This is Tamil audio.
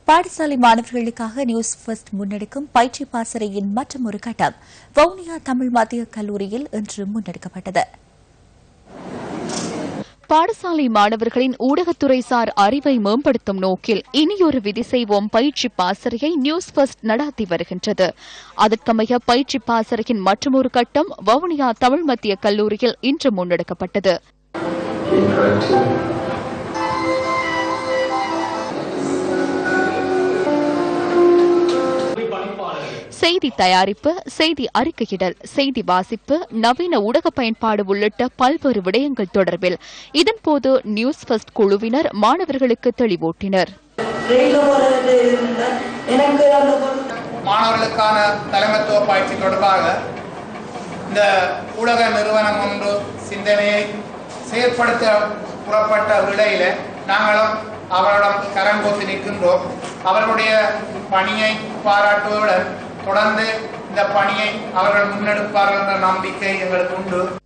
பாடசாலை மாணவர்களுக்காக நியூஸ் ஃபர்ஸ்ட் முன்னெடுக்கும் பயிற்சி பாசறையின் மற்றும் ஒரு கட்டம் வவுனியா தமிழ் மத்திய கல்லூரியில் இன்று முன்னெடுக்கப்பட்டது பாடசாலை மாணவர்களின் ஊடகத்துறை சார் அறிவை மேம்படுத்தும் நோக்கில் இனியொரு விதி செய்வோம் பயிற்சி பாசறையை நியூஸ் ஃபர்ஸ்ட் நடாத்தி வருகின்றது அதற்கமைய பயிற்சி பாசறையின் மற்றொரு கட்டம் வவுனியா தமிழ் மத்திய கல்லூரியில் இன்று முன்னெடுக்கப்பட்டது செய்தி தயாரிப்பு செய்தி அறிக்கையிடல் செய்தி வாசிப்பு நவீன ஊடக பயன்பாடு உள்ளிட்ட பல்வேறு விடயங்கள் தொடர்பில் இதன்போது நியூஸ் ஃபர்ஸ்ட் குழுவினர் மாணவர்களுக்கு தெளிவூட்டினர் மாணவர்களுக்கான தலைமைத்துவ பயிற்சி தொடர்பாக இந்த ஊடக நிறுவனம் ஒன்று சிந்தனையை செயற்படுத்த புறப்பட்ட விடையில நாங்களும் அவரிடம் கரங்கோத்து நிற்கின்றோம் அவர்களுடைய பணியை பாராட்டுவதுடன் தொடர்ந்து இந்த பணியை அவர்கள் முன்னெடுப்பார்கள் என்ற நம்பிக்கை எங்களுக்கு உண்டு